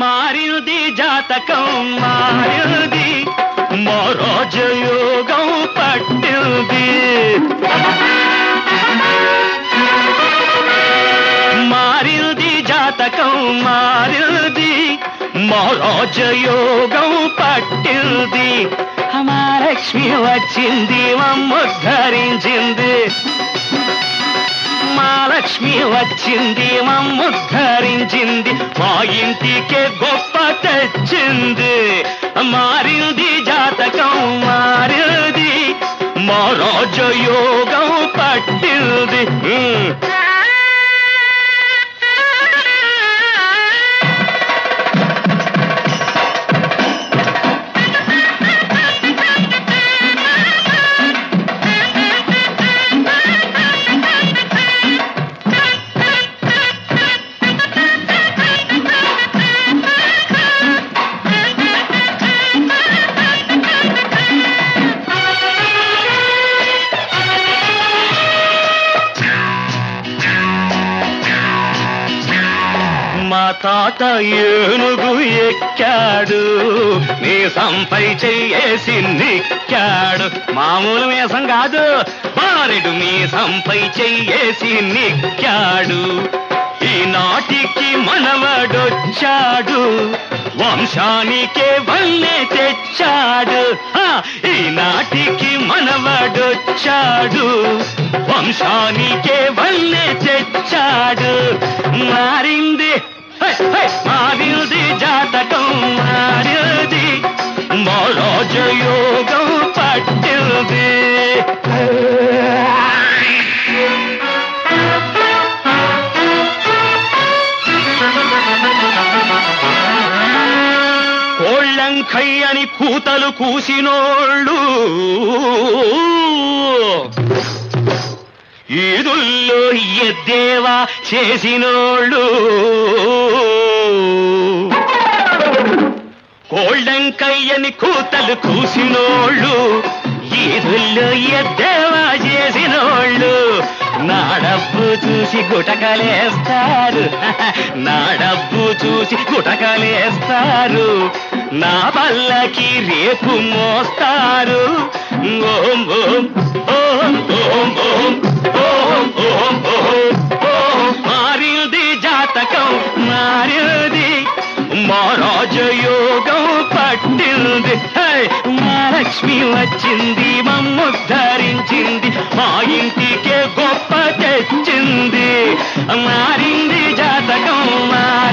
మారింది జాతకం మారింది మరోజయోగం పట్టింది మారింది జాతకం మారింది మరోజయోగం పట్టింది మహాలక్ష్మి వచ్చింది మమ్ముద్ధరించింది మా లక్ష్మి వచ్చింది మమ్ముద్ధరించింది మా ఇంటికే గొప్ప తెచ్చింది మారింది జాతకం మారింది మా రాజయోగం పట్టింది ఉమ్. మా తాత ఏనుగు ఎక్కాడు మీసంపై చెయ్యేసి నిక్కాడు మామూలు మీసం కాదు బారెడు మీసంపై చెయ్యేసి నిక్కాడు ఈనాటికి మనవడొచ్చాడు వంశానికే వల్లే తెచ్చాడు హా! ఈనాటికి మనవడొచ్చాడు వంశానికే వల్లే తెచ్చాడు మారింది హై, హై, మారింది జాతకం మారింది మరోజయోగం పట్టింది కోళ్ళంకయ్యని కూతలు కూసినోళ్ళు ఈదుల్లో ఎద్దేవా చేసినోళ్ళు కోళ్ళంకయ్యని కూతలు కూసినోళ్ళు ఈదుల్లో ఎద్దేవా చేసినోళ్ళు నా డబ్బు చూసి గుటకలేస్తారు నా డబ్బు చూసి గుటకలేస్తారు నా పల్లకి రేపు మోస్తారు ఓం ఓం ఓం ఓం ఓం ఓం ఓం ఓం ఓం మారింది జాతకం మారింది మా రాజయోగం పట్టింది హై! మా లక్ష్మి వచ్చింది మమ్ముద్ధరించింది మా ఇంటికే గొప్ప తెచ్చింది మారింది జాతకం మారి